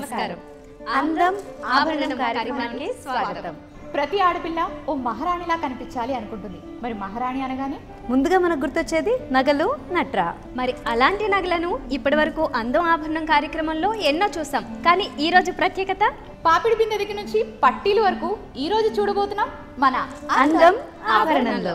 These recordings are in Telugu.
నమస్కారం అందం ఆభరణం కార్యక్రమానికి స్వాగతం ప్రతి ఆడపిల్ల ఓ మహారాణిలా కనిపించాలి అనుకుంటుంది మరి మహారాణి అనగానే ముందుగా మనకు గుర్తొచ్చేది నగలు నట్ర మరి అలాంటి నగలను ఇప్పటివరకు అందం ఆభరణం కార్యక్రమంలో ఎన్నో చూసాం కానీ ఈ రోజు ప్రత్యేకత పాపిడి బిందె దగ్గర నుంచి పట్టీల వరకు ఈ రోజు చూడబోతున్నాం మన అందం ఆభరణంలో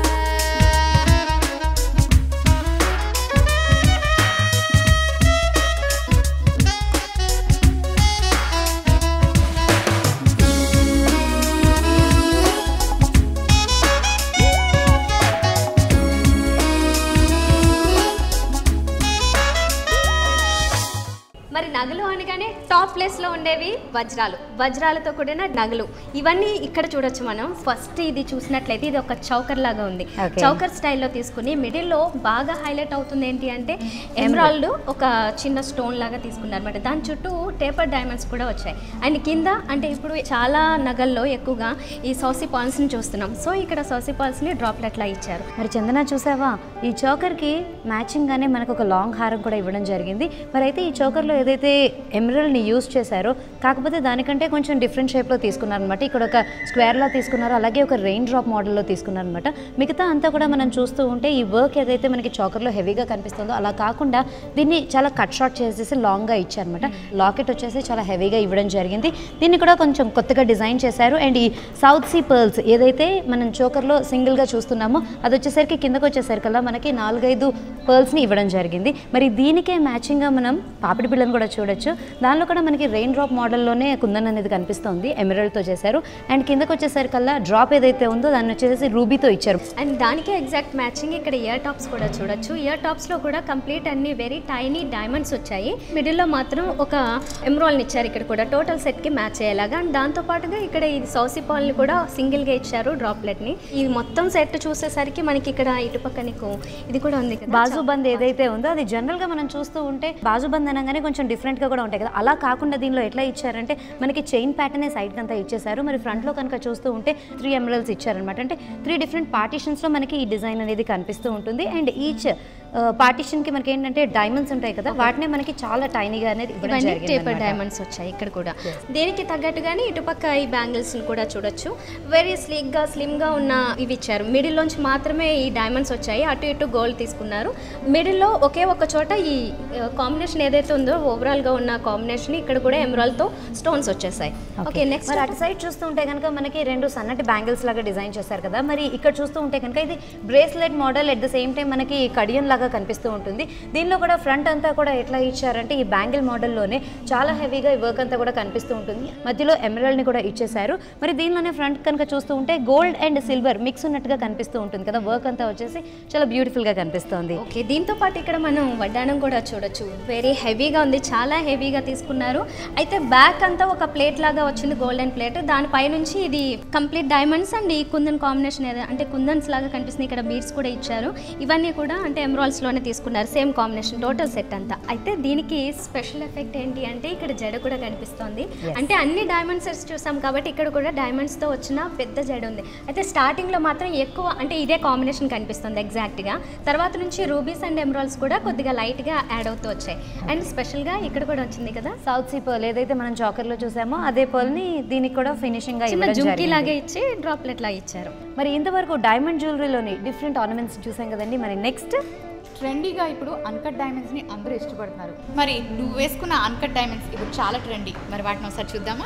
మరి నగలు అనగానే టాప్ ప్లేస్ లో ఉండేవి వజ్రాలు వజ్రాలతో కూడిన నగలు ఇవన్నీ ఇక్కడ చూడొచ్చు మనం ఫస్ట్ ఇది చూసినట్లయితే ఇది ఒక చౌకర్ లాగా ఉంది Okay. చౌకర్ స్టైల్లో తీసుకుని మిడిల్ లో బాగా హైలైట్ అవుతుంది ఏంటి అంటే ఎమరాల్డ్ ఒక చిన్న స్టోన్ లాగా తీసుకున్నారు అనమాట దాని చుట్టూ టేపర్ డైమండ్స్ కూడా వచ్చాయి అండ్ కింద అంటే ఇప్పుడు చాలా నగల్లో ఎక్కువగా ఈ సౌసీ పాల్స్ ని చూస్తున్నాం సో ఇక్కడ సౌసీ పాల్స్ ని డ్రాప్లెట్ లా ఇచ్చారు మరి చందన చూసావా ఈ చోకర్కి మ్యాచింగ్ గానే మనకు ఒక లాంగ్ హారం కూడా ఇవ్వడం జరిగింది మరి అయితే ఈ చోకర్లో ఏదైతే ఎమరల్ని యూస్ చేశారో కాకపోతే దానికంటే కొంచెం డిఫరెంట్ షేప్లో తీసుకున్నారనమాట ఇక్కడ ఒక స్క్వేర్లా తీసుకున్నారు అలాగే ఒక రెయిన్ డ్రాప్ మోడల్లో తీసుకున్నారనమాట మిగతా అంతా కూడా మనం చూస్తూ ఉంటే ఈ వర్క్ ఏదైతే మనకి చోకర్లో హెవీగా కనిపిస్తుందో అలా కాకుండా దీన్ని చాలా కట్ షార్ట్ చేసేసి లాంగ్గా ఇచ్చారనమాట లాకెట్ వచ్చేసి చాలా హెవీగా ఇవ్వడం జరిగింది దీన్ని కూడా కొంచెం కొత్తగా డిజైన్ చేశారు అండ్ ఈ సౌత్ సీ పర్ల్స్ ఏదైతే మనం చోకర్లో సింగిల్గా చూస్తున్నామో అది వచ్చేసరికి కిందకు వచ్చేసరికల్లా మనకి నాలుగైదు పర్ల్స్ని ఇవ్వడం జరిగింది మరి దీనికే మ్యాచింగ్గా మనం పాపిడి పిల్లని కూడా చూడొచ్చు దానిలో కూడా మనకి రెయిన్ డ్రాప్ మోడల్లోనే కుందన్ అనేది కనిపిస్తుంది ఎమరల్డ్తో చేశారు అండ్ కిందకు వచ్చేసరికల్లా డ్రాప్ ఏదైతే ఉందో దాన్ని వచ్చేసి రూబీతో ఇచ్చారు అండ్ దానికే ఎగ్జాక్ట్ మ్యాచింగ్ ఇక్కడ ఇయర్ టాప్స్ కూడా చూడొచ్చు ఇయర్ టాప్స్ లో కూడా కంప్లీట్ అన్ని వెరీ టైనీ డైమండ్స్ వచ్చాయి మిడిల్ లో మాత్రం ఒక ఎమ్రాల్ ఇచ్చారు ఇక్కడ కూడా టోటల్ సెట్ కి మ్యాచ్ అయ్యేలాగా అండ్ దాంతో పాటుగా ఇక్కడ ఈ సౌసీ పాల్ ని కూడా సింగిల్ గా ఇచ్చారు డ్రాప్లెట్ ని ఈ మొత్తం సెట్ చూసేసరికి మనకి ఇక్కడ ఇటుపక్క నీకు ఇది కూడా ఉంది కదా బాజు బంద్ ఏదైతే ఉందో అది జనరల్గా మనం చూస్తూ ఉంటే బాజు బంద్ అనగానే కొంచెం డిఫరెంట్గా కూడా ఉంటాయి కదా అలా కాకుండా దీనిలో ఎట్లా ఇచ్చారంటే మనకి చైన్ ప్యాటర్నే సైడ్ అంతా ఇచ్చేసారు మరి ఫ్రంట్లో కనుక చూస్తూ ఉంటే త్రీ ఎమరల్స్ ఇచ్చారనమాట అంటే త్రీ డిఫరెంట్ పార్టీషన్స్లో మనకి ఈ డిజైన్ అనేది కనిపిస్తూ ఉంటుంది అండ్ ఈచ్ పార్టీషన్కి మనకి ఏంటంటే డైమండ్స్ ఉంటాయి కదా వాటినే మనకి చాలా టైనీగా అనేది ఇవ్వడం ఇవన్నీ జరిగింది టేపర్ అన్నమాట. డైమండ్స్ వచ్చాయి ఇక్కడ కూడా దేనికి తగ్గట్టుగానే ఇటుపక్క ఈ బ్యాంగిల్స్ కూడా చూడొచ్చు వెరీ స్లీక్ గా స్లిమ్ గా ఉన్న ఇవి ఇచ్చారు మిడిల్ లోంచి మాత్రమే ఈ డైమండ్స్ వచ్చాయి అటు ఇటు గోల్డ్ తీసుకున్నారు మిడిల్ లో ఒకే ఒక చోట ఈ కాంబినేషన్ ఏదైతే ఉందో ఓవరాల్ గా ఉన్న కాంబినేషన్ ఇక్కడ కూడా ఎమరాల్ తో స్టోన్స్ వచ్చేసాయి ఓకే నెక్స్ట్ మరి అటు సైడ్ చూస్తూ ఉంటే కనుక మనకి రెండు సన్నటి బ్యాంగిల్స్ లాగా డిజైన్ చేశారు కదా మరి ఇక్కడ చూస్తూ ఉంటే కనుక ఇది bracelet model at the same time మనకి కడియం లాగా కనిపిస్తూ ఉంటుంది దీనిలో కూడా ఫ్రంట్ అంతా కూడా ఎట్లా ఇచ్చారంటే ఈ బ్యాంగిల్ మోడల్లోనే చాలా హెవీగా ఈ వర్క్ అంతా కూడా కనిపిస్తూ ఉంటుంది మధ్యలో ఎమరల్డ్ ని కూడా ఇచ్చేశారు మరి దీనిలోనే ఫ్రంట్ కనుక చూస్తూ ఉంటే గోల్డ్ అండ్ సిల్వర్ మిక్స్ ఉన్నట్టుగా కనిపిస్తూ ఉంటుంది కదా వర్క్ అంతా వచ్చేసి చాలా బ్యూటిఫుల్ గా కనిపిస్తుంది ఓకే దీంతో పాటు ఇక్కడ మనం వడ్డానం కూడా చూడొచ్చు వెరీ హెవీగా ఉంది చాలా హెవీగా తీసుకున్నారు అయితే బ్యాక్ అంతా ఒక ప్లేట్ లాగా వచ్చింది గోల్డెన్ ప్లేట్ దానిపై నుంచి ఇది కంప్లీట్ డైమండ్స్ అండ్ ఈ కుందన్ కాంబినేషన్ ఏదో అంటే కుందన్స్ లాగా కనిపిస్తుంది ఇక్కడ బీడ్స్ కూడా ఇచ్చారు ఇవన్నీ కూడా అంటే ఎమరాల్స్ లోనే తీసుకున్నారు సేమ్ కాంబినేషన్ టోటల్ సెట్ అంతా అయితే దీనికి స్పెషల్ ఎఫెక్ట్ ఏంటి అంటే ఇక్కడ జడ కూడా కనిపిస్తోంది అంటే అన్ని డైమండ్ సెట్స్ చూసాం కాబట్టి ఇక్కడ కూడా డైమండ్స్ తో వచ్చిన పెద్ద జడ ఉంది అయితే స్టార్టింగ్ లో మాత్రం ఎక్కువ అంటే ఇదే కాంబినేషన్ కనిపిస్తుంది ఎగ్జాక్ట్ గా తర్వాత నుంచి రూబీస్ అండ్ ఎమరాల్స్ కూడా కొద్దిగా లైట్ గా యాడ్ అవుతూ వచ్చాయి అండ్ స్పెషల్ గా ఇక్కడ కూడా వచ్చింది కదా సౌత్ సీ పర్ల్ ఏదైతే మనం చాకర్ లో చూసామో అదే పర్ల్ ని దీనికి కూడా ఫినిషింగ్ గా చిన్న ఇవ్వడం జుంకీ జరిగింది. లాగా ఇచ్చి డ్రాప్లెట్ లాగా ఇచ్చారు మరి ఇంతవరకు డైమండ్ జ్యువెలరీలోని డిఫరెంట్ ఆర్నమెంట్స్ చూసాం కదండి మరి నెక్స్ట్ ట్రెండీగా ఇప్పుడు అన్కట్ డైమండ్స్ ని అందరూ ఇష్టపడుతున్నారు మరి నువ్వు వేసుకున్న అన్కట్ డైమండ్స్ ఇప్పుడు చాలా ట్రెండీ మరి వాటిని ఒకసారి చూద్దామా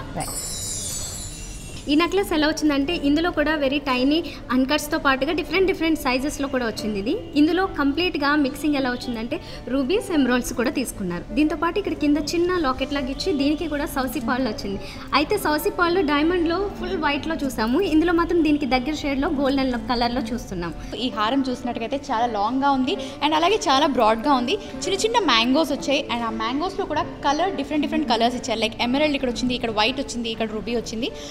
ఈ నెక్లెస్ ఎలా వచ్చిందంటే ఇందులో కూడా వెరీ టైనీ అన్కట్స్తో పాటుగా డిఫరెంట్ డిఫరెంట్ సైజెస్లో కూడా వచ్చింది ఇది ఇందులో కంప్లీట్గా మిక్సింగ్ ఎలా వచ్చిందంటే రూబీస్ ఎమరాల్డ్స్ కూడా తీసుకున్నారు దీంతో పాటు ఇక్కడ కింద చిన్న లాకెట్ లాగా ఇచ్చి దీనికి కూడా సౌసీ పాల్ వచ్చింది అయితే సౌసీ పాల్ డైమండ్లో ఫుల్ వైట్లో చూసాము ఇందులో మాత్రం దీనికి దగ్గర షేడ్లో గోల్డెన్ కలర్లో చూస్తున్నాం ఈ హారం చూసినట్టుగైతే చాలా లాంగ్గా ఉంది అండ్ అలాగే చాలా బ్రాడ్గా ఉంది చిన్న చిన్న మ్యాంగోస్ వచ్చాయి అండ్ ఆ మ్యాంగోస్లో కూడా కలర్ డిఫరెంట్ డిఫరెంట్ కలర్స్ ఇచ్చారు లైక్ ఎమరల్డ్ ఇక్కడ వచ్చింది ఇక్కడ వైట్ వచ్చింది ఇక్కడ రూబీ వచ్చింది అలాంటి చిన్న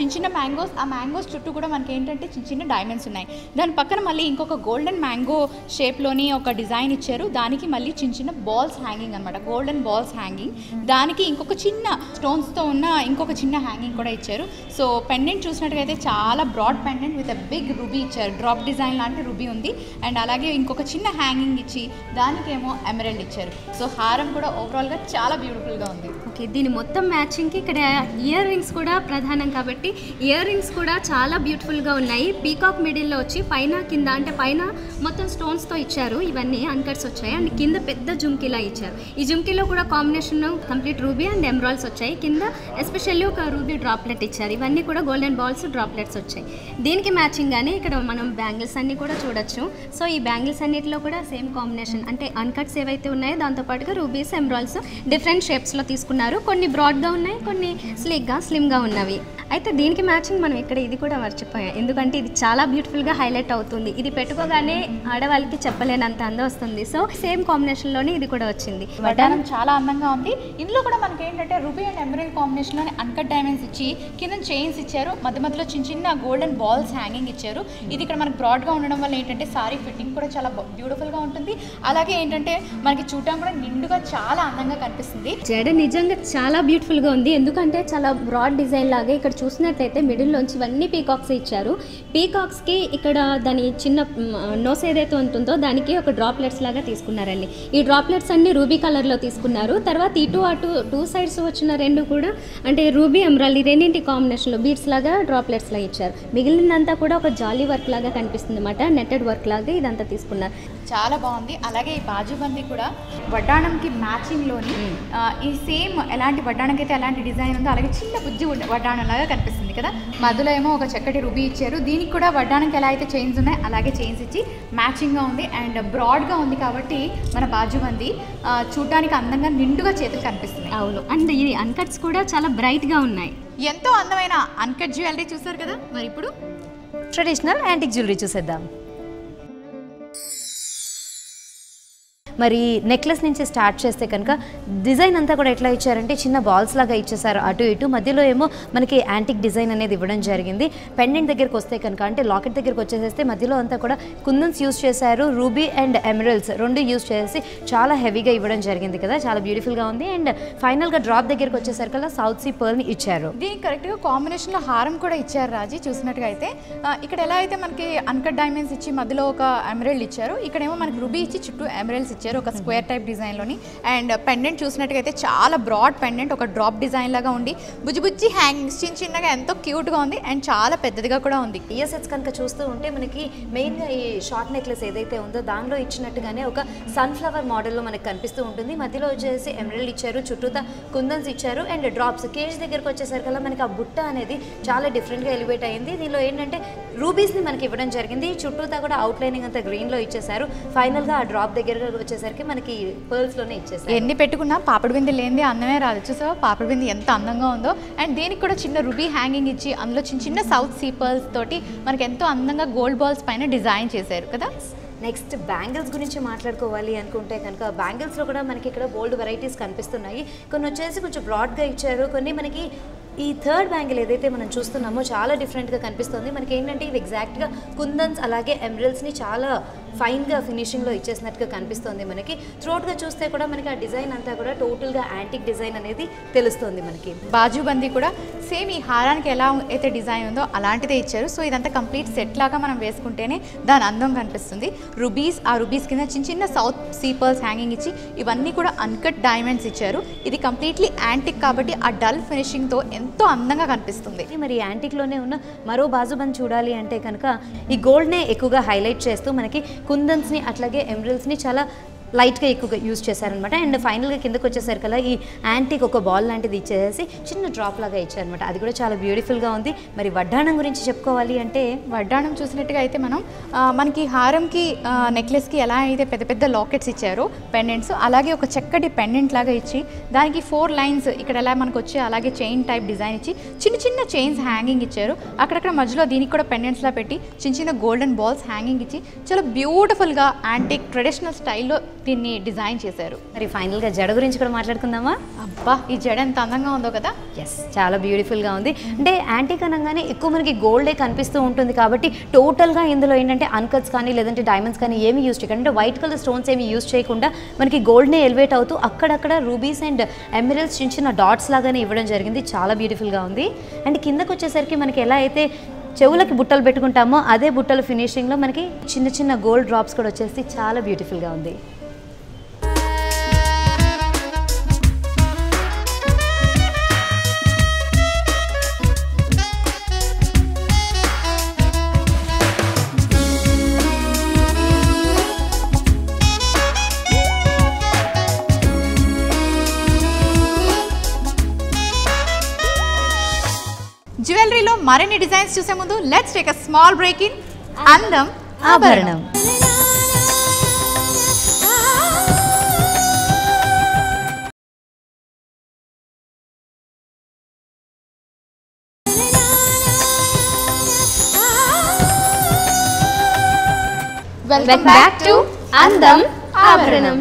చిన్న చిన్న మ్యాంగోస్ ఆ మ్యాంగోస్ చుట్టూ కూడా మనకి ఏంటంటే చిన్న చిన్న డైమండ్స్ ఉన్నాయి దాని పక్కన మళ్ళీ ఇంకొక గోల్డెన్ మ్యాంగో షేప్లోని ఒక డిజైన్ ఇచ్చారు దానికి మళ్ళీ చిన్న చిన్న బాల్స్ హ్యాంగింగ్ అనమాట గోల్డెన్ బాల్స్ హ్యాంగింగ్ దానికి ఇంకొక చిన్న స్టోన్స్తో ఉన్న ఇంకొక చిన్న హ్యాంగింగ్ కూడా ఇచ్చారు సో పెండెంట్ చూసినట్టుగైతే చాలా broad pendant with a big ruby ఇచ్చారు డ్రాప్ డిజైన్ లాంటి రుబీ ఉంది అండ్ అలాగే ఇంకొక చిన్న హ్యాంగింగ్ ఇచ్చి దానికేమో ఎమరెల్డ్ ఇచ్చారు సో హారం కూడా ఓవరాల్గా చాలా బ్యూటిఫుల్గా ఉంది ఓకే దీని మొత్తం మ్యాచింగ్కి ఇక్కడ ఇయర్ రింగ్స్ కూడా ప్రధానం కాబట్టి ఇయర్ రింగ్స్ కూడా చాలా బ్యూటిఫుల్గా ఉన్నాయి పీకాక్ మిడిల్లో వచ్చి పైన కింద అంటే పైన మొత్తం స్టోన్స్తో ఇచ్చారు ఇవన్నీ అన్కట్స్ వచ్చాయి అండ్ కింద పెద్ద జుమ్కీలా ఇచ్చారు ఈ జుమ్కీలో కూడా combination complete ruby and emeralds వచ్చాయి కింద ఎస్పెషల్లీ ఒక రూబీ డ్రాప్లెట్ ఇచ్చారు ఇవన్నీ కూడా గోల్డెన్ బాల్స్ డ్రాప్లెట్స్ వచ్చాయి దీనికి మ్యాచింగ్ గానే ఇక్కడ మనం బ్యాంగిల్స్ అన్ని కూడా చూడొచ్చు సో ఈ బ్యాంగిల్స్ అన్నిటిలో కూడా సేమ్ కాంబినేషన్ అంటే అన్కట్స్ ఏవైతే ఉన్నాయో దాంతోపాటుగా రూబీస్ ఎమరాల్స్ డిఫరెంట్ షేప్స్లో తీసుకున్నారు కొన్ని బ్రాడ్గా ఉన్నాయి కొన్ని స్లిక్గా స్లిమ్గా ఉన్నవి అయితే దీనికి మ్యాచింగ్ మనం ఇక్కడ ఇది కూడా మర్చిపోయాం ఎందుకంటే ఇది చాలా బ్యూటిఫుల్గా హైలైట్ అవుతుంది ఇది పెట్టుకోగానే ఆడవాళ్ళకి చెప్పలేనంత అందం వస్తుంది సో సేమ్ కాంబినేషన్లోనే ఇది కూడా వచ్చింది వడ్డానం చాలా అందంగా ఉంది ఇందులో కూడా మనకి ఏంటంటే రూబీ అండ్ ఎమరల్ కాంబినేషన్లోనే అన్కట్ డైమండ్స్ ఇచ్చి కింద చైన్స్ ఇచ్చారు మధ్య మధ్యలో చిన్న చిన్న గోల్డెన్ బాల్స్ హ్యాంగింగ్ ఇచ్చారు ఇది ఇక్కడ మనకి బ్రాడ్గా ఉండడం వల్ల ఏంటంటే సారీ ఫిట్టింగ్ కూడా చాలా బ్యూటిఫుల్గా ఉంటుంది అలాగే ఏంటంటే మనకి చూడటం కూడా నిండుగా చాలా అందంగా కనిపిస్తుంది జడ నిజంగా చాలా బ్యూటిఫుల్గా ఉంది ఎందుకంటే చాలా బ్రాడ్ డిజైన్ లాగా ఇక్కడ చూసినట్లయితే మిడిల్లోంచి ఇవన్నీ పీకాక్స్ ఇచ్చారు పీకాక్స్కి ఇక్కడ దాని చిన్న నోస్ ఏదైతే ఉంటుందో దానికి ఒక డ్రాప్లెట్స్ లాగా తీసుకున్నారండి ఈ డ్రాప్లెట్స్ అన్ని రూబీ కలర్లో తీసుకున్నారు తర్వాత ఇటు అటు టూ సైడ్స్ వచ్చిన రెండు కూడా అంటే రూబీ ఎమరాల్ ఈ రెండింటి కాంబినేషన్లో బీట్స్ లాగా డ్రాప్లెట్స్ లాగా ఇచ్చారు మిగిలినంతా కూడా ఒక జాలీ వర్క్ లాగా కనిపిస్తుంది అనమాట నెట్టెడ్ వర్క్ లాగా ఇదంతా తీసుకున్నారు చాలా బాగుంది అలాగే ఈ బాజుబందీ కూడా వడ్డాణంకి మ్యాచింగ్లోని ఆ, ఈ సేమ్ ఎలాంటి వడ్డాణంకి అయితే ఎలాంటి డిజైన్ ఉందో అలాగే చిన్న బుజ్జి ఉన్న వడ్డాణం లాగా కనిపిస్తుంది కదా మధ్యలో ఏమో ఒక చక్కటి రుబీ ఇచ్చారు దీనికి కూడా వడ్డాణంకి ఎలా అయితే చైన్స్ ఉన్నాయో అలాగే చైన్స్ ఇచ్చి మ్యాచింగ్గా ఉంది అండ్ బ్రాడ్గా ఉంది కాబట్టి మన బాజుబందీ ఆ, చూడ్డానికి అందంగా నిండుగా చేతులు కనిపిస్తుంది అవును అండ్ ఇది అన్కట్స్ కూడా చాలా బ్రైట్గా ఉన్నాయి ఎంతో అందమైన అన్కట్ జ్యువెలరీ చూసారు కదా మరి ఇప్పుడు ట్రెడిషనల్ యాంటిక్ జ్యువెలరీ చూసేద్దాం మరి నెక్లెస్ నుంచి స్టార్ట్ చేస్తే కనుక డిజైన్ అంతా కూడా ఎట్లా ఇచ్చారంటే చిన్న బాల్స్ లాగా ఇచ్చేసారు అటు ఇటు మధ్యలో ఏమో మనకి యాంటిక్ డిజైన్ అనేది ఇవ్వడం జరిగింది పెండెంట్ దగ్గరికి వస్తే కనుక అంటే లాకెట్ దగ్గరికి వచ్చేసేస్తే మధ్యలో అంతా కూడా కుందన్స్ యూస్ చేశారు రూబీ అండ్ ఎమరల్స్ రెండు యూస్ చేసి చాలా హెవీగా ఇవ్వడం జరిగింది కదా చాలా బ్యూటిఫుల్గా ఉంది అండ్ ఫైనల్గా డ్రాప్ దగ్గరికి వచ్చేసరికి సౌత్ సీ పర్ల్ని ఇచ్చారు దీనికి కరెక్ట్గా కాంబినేషన్లో హారం కూడా ఇచ్చారు రాజీ చూసినట్టుగా అయితే ఆ, ఇక్కడ ఎలా అయితే మనకి అన్కట్ డైమండ్స్ ఇచ్చి మధ్యలో ఒక ఎమరల్డ్ ఇచ్చారు ఇక్కడేమో మనకి రుబీ ఇచ్చి చుట్టూ ఎమరల్డ్స్ ఇచ్చారు ఒక స్క్వేర్ టైప్ డిజైన్లోని అండ్ పెండెంట్ చూసినట్టుగా అయితే చాలా బ్రాడ్ పెండెంట్ ఒక డ్రాప్ డిజైన్ లాగా ఉండి బుజ్జి బుజ్జి హ్యాంగింగ్స్ చిన్న చిన్నగా ఎంతో క్యూట్గా ఉంది అండ్ చాలా పెద్దదిగా కూడా ఉంది ఇయర్ సెట్స్ కనుక చూస్తూ ఉంటే మనకి మెయిన్గా ఈ షార్ట్ నెక్లెస్ ఏదైతే ఉందో దానిలో ఇచ్చినట్టుగానే ఒక సన్ఫ్లవర్ మోడల్లో మనకి కనిపిస్తూ ఉంటుంది మధ్యలో వచ్చేసి ఎమరల్డ్ ఇచ్చారు చుట్టూతా కుందన్స్ ఇచ్చారు అండ్ డ్రాప్స్ కేజ్ దగ్గరకు వచ్చేసరికల్లా మనకి ఆ బుట్ట అనేది చాలా డిఫరెంట్గా ఎలివేట్ అయింది దీనిలో ఏంటంటే రూబీస్ని మనకి ఇవ్వడం జరిగింది చుట్టూతా కూడా అవుట్లైనింగ్ అంతా గ్రీన్లో ఇచ్చేసారు ఫైనల్గా ఆ డ్రాప్ దగ్గర వచ్చేసరికి మనకి పర్ల్స్లోనే ఇచ్చేసారు ఎన్ని పెట్టుకున్నా పాపడి బింది లేనిది అందమే రాదు చూసావా పాపడి బింది ఎంత అందంగా ఉందో అండ్ దీనికి కూడా చిన్న రుబీ హ్యాంగింగ్ ఇచ్చి అందులో చిన్న చిన్న సౌత్ సీపర్స్ తోటి మనకి ఎంతో అందంగా గోల్డ్ బాల్స్ పైన డిజైన్ చేశారు కదా నెక్స్ట్ బ్యాంగిల్స్ గురించి మాట్లాడుకోవాలి అనుకుంటే కనుక బ్యాంగిల్స్లో కూడా మనకి ఇక్కడ బోల్డ్ వెరైటీస్ కనిపిస్తున్నాయి కొన్ని వచ్చేసి కొంచెం బ్రాడ్గా ఇచ్చారు కొన్ని మనకి ఈ థర్డ్ బ్యాంగిల్ ఏదైతే మనం చూస్తున్నామో చాలా డిఫరెంట్గా కనిపిస్తుంది మనకి ఏంటంటే ఇవి ఎగ్జాక్ట్గా కుందన్స్ అలాగే ఎమరల్స్ని చాలా ఫైన్గా ఫినిషింగ్లో ఇచ్చేసినట్టుగా కనిపిస్తుంది మనకి థ్రోట్గా చూస్తే కూడా మనకి ఆ డిజైన్ అంతా కూడా టోటల్గా యాంటిక్ డిజైన్ అనేది తెలుస్తుంది మనకి బాజుబందీ కూడా సేమ్ ఈ హారానికి ఎలా అయితే డిజైన్ ఉందో అలాంటిదే ఇచ్చారు సో ఇదంతా కంప్లీట్ సెట్ లాగా మనం వేసుకుంటేనే దాని అందం కనిపిస్తుంది రుబీస్ ఆ రుబీస్ కింద చిన్న చిన్న సౌత్ సీపర్స్ హ్యాంగింగ్ ఇచ్చి ఇవన్నీ కూడా అన్కట్ డైమండ్స్ ఇచ్చారు ఇది కంప్లీట్లీ యాంటిక్ కాబట్టి ఆ డల్ ఫినిషింగ్తో ఎంతో అందంగా కనిపిస్తుంది ఇది మరి యాంటిక్లోనే ఉన్న మరో బాజుబంద్ చూడాలి అంటే కనుక ఈ గోల్డ్నే ఎక్కువగా హైలైట్ చేస్తూ మనకి కుందన్స్ని అట్లాగే ఎమరల్స్ని చాలా లైట్గా ఎక్కువగా యూజ్ చేశారనమాట అండ్ ఫైనల్గా కిందకు వచ్చేసరికల్లా ఈ యాంటిక్ ఒక బాల్ లాంటిది ఇచ్చేసి చిన్న డ్రాప్ లాగా ఇచ్చారనమాట అది కూడా చాలా బ్యూటిఫుల్గా ఉంది మరి వడ్డాణం గురించి చెప్పుకోవాలి అంటే వడ్డాణం చూసినట్టుగా అయితే మనం ఆ, మనకి హారంకి ఆ, నెక్లెస్కి ఎలా అయితే పెద్ద పెద్ద లాకెట్స్ ఇచ్చారో పెండెంట్స్ అలాగే ఒక చక్కటి పెండెంట్ లాగా ఇచ్చి దానికి ఫోర్ లైన్స్ ఇక్కడ ఎలా మనకు వచ్చి అలాగే చైన్ టైప్ డిజైన్ ఇచ్చి చిన్న చిన్న చైన్స్ హ్యాంగింగ్ ఇచ్చారు అక్కడక్కడ మధ్యలో దీనికి కూడా పెండెంట్స్లా పెట్టి చిన్న చిన్న గోల్డెన్ బాల్స్ హ్యాంగింగ్ ఇచ్చి చాలా బ్యూటిఫుల్గా యాంటిక్ ట్రెడిషనల్ స్టైల్లో దీన్ని డిజైన్ చేశారు మరి ఫైనల్గా జడ గురించి కూడా మాట్లాడుకుందామా అబ్బా ఈ జడ ఎంత అందంగా ఉందో కదా ఎస్ చాలా బ్యూటిఫుల్గా ఉంది అంటే యాంటీక్ అనగానే ఎక్కువ మనకి గోల్డే కనిపిస్తూ ఉంటుంది కాబట్టి టోటల్గా ఇందులో ఏంటంటే అన్కట్స్ కానీ లేదంటే డైమండ్స్ కానీ ఏమి యూస్ చేయకుండా అంటే వైట్ కలర్ స్టోన్స్ ఏమి యూస్ చేయకుండా మనకి గోల్డ్నే ఎలివేట్ అవుతూ అక్కడక్కడ రూబీస్ అండ్ ఎమిరల్స్ చిన్న చిన్న డాట్స్ లాగానే ఇవ్వడం జరిగింది చాలా బ్యూటిఫుల్గా ఉంది అండ్ కిందకు వచ్చేసరికి మనకి ఎలా అయితే చెవులకి బుట్టలు పెట్టుకుంటామో అదే బుట్టల ఫినిషింగ్లో మనకి చిన్న చిన్న గోల్డ్ డ్రాప్స్ కూడా వచ్చేసి చాలా బ్యూటిఫుల్గా ఉంది జ్యువెలరీలో మరిన్ని డిజైన్స్ చూసే ముందు let's take a small break in Andam Abharanam welcome back to అందం ఆభరణం